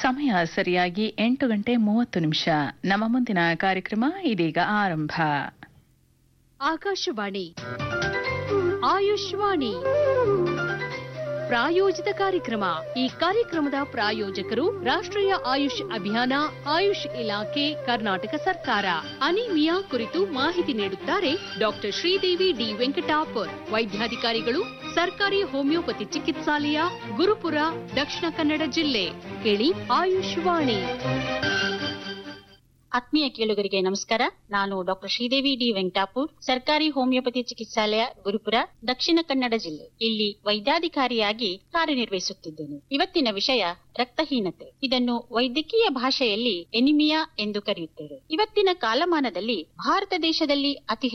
ಸಮಯ ಸರಿಯಾಗಿ ಎಂಟು ಗಂಟೆ ಮೂವತ್ತು ನಿಮಿಷ ನಮ್ಮ ಮುಂದಿನ ಕಾರ್ಯಕ್ರಮ ಇದೀಗ ಆರಂಭ ಆಕಾಶವಾಣಿ ಆಯುಷ್ವಾಣಿ ಪ್ರಾಯೋಜಿತ ಕಾರ್ಯಕ್ರಮ ಈ ಕಾರ್ಯಕ್ರಮದ ಪ್ರಾಯೋಜಕರು ರಾಷ್ಟ್ರೀಯ ಆಯುಷ್ ಅಭಿಯಾನ ಆಯುಷ್ ಇಲಾಖೆ ಕರ್ನಾಟಕ ಸರ್ಕಾರ ಅನಿಮಿಯಾ ಕುರಿತು ಮಾಹಿತಿ ನೀಡುತ್ತಾರೆ ಡಾಕ್ಟರ್ ಶ್ರೀದೇವಿ ಡಿ ವೆಂಕಟಾಪುರ್ ವೈದ್ಯಾಧಿಕಾರಿಗಳು ಸರ್ಕಾರಿ ಹೋಮಿಯೋಪತಿ ಚಿಕಿತ್ಸಾಲಯ ಗುರುಪುರ ದಕ್ಷಿಣ ಕನ್ನಡ ಜಿಲ್ಲೆ ಕೇಳಿ ಆಯುಷ್ವಾಣಿ ಆತ್ಮೀಯ ಕೇಳುಗರಿಗೆ ನಮಸ್ಕಾರ ನಾನು ಡಾಕ್ಟರ್ ಶ್ರೀದೇವಿ ಡಿ ವೆಂಕಟಾಪುರ್ ಸರ್ಕಾರಿ ಹೋಮಿಯೋಪತಿ ಚಿಕಿತ್ಸಾಲಯ ಗುರುಪುರ ದಕ್ಷಿಣ ಕನ್ನಡ ಜಿಲ್ಲೆ ಇಲ್ಲಿ ವೈದ್ಯಾಧಿಕಾರಿಯಾಗಿ ಕಾರ್ಯನಿರ್ವಹಿಸುತ್ತಿದ್ದೇನೆ ಇವತ್ತಿನ ವಿಷಯ ರಕ್ತಹೀನತೆ ಇದನ್ನು ವೈದ್ಯಕೀಯ ಭಾಷೆಯಲ್ಲಿ ಎನಿಮಿಯಾ ಎಂದು ಕರೆಯುತ್ತೇವೆ ಇವತ್ತಿನ ಕಾಲಮಾನದಲ್ಲಿ ಭಾರತ ದೇಶದಲ್ಲಿ ಅತಿ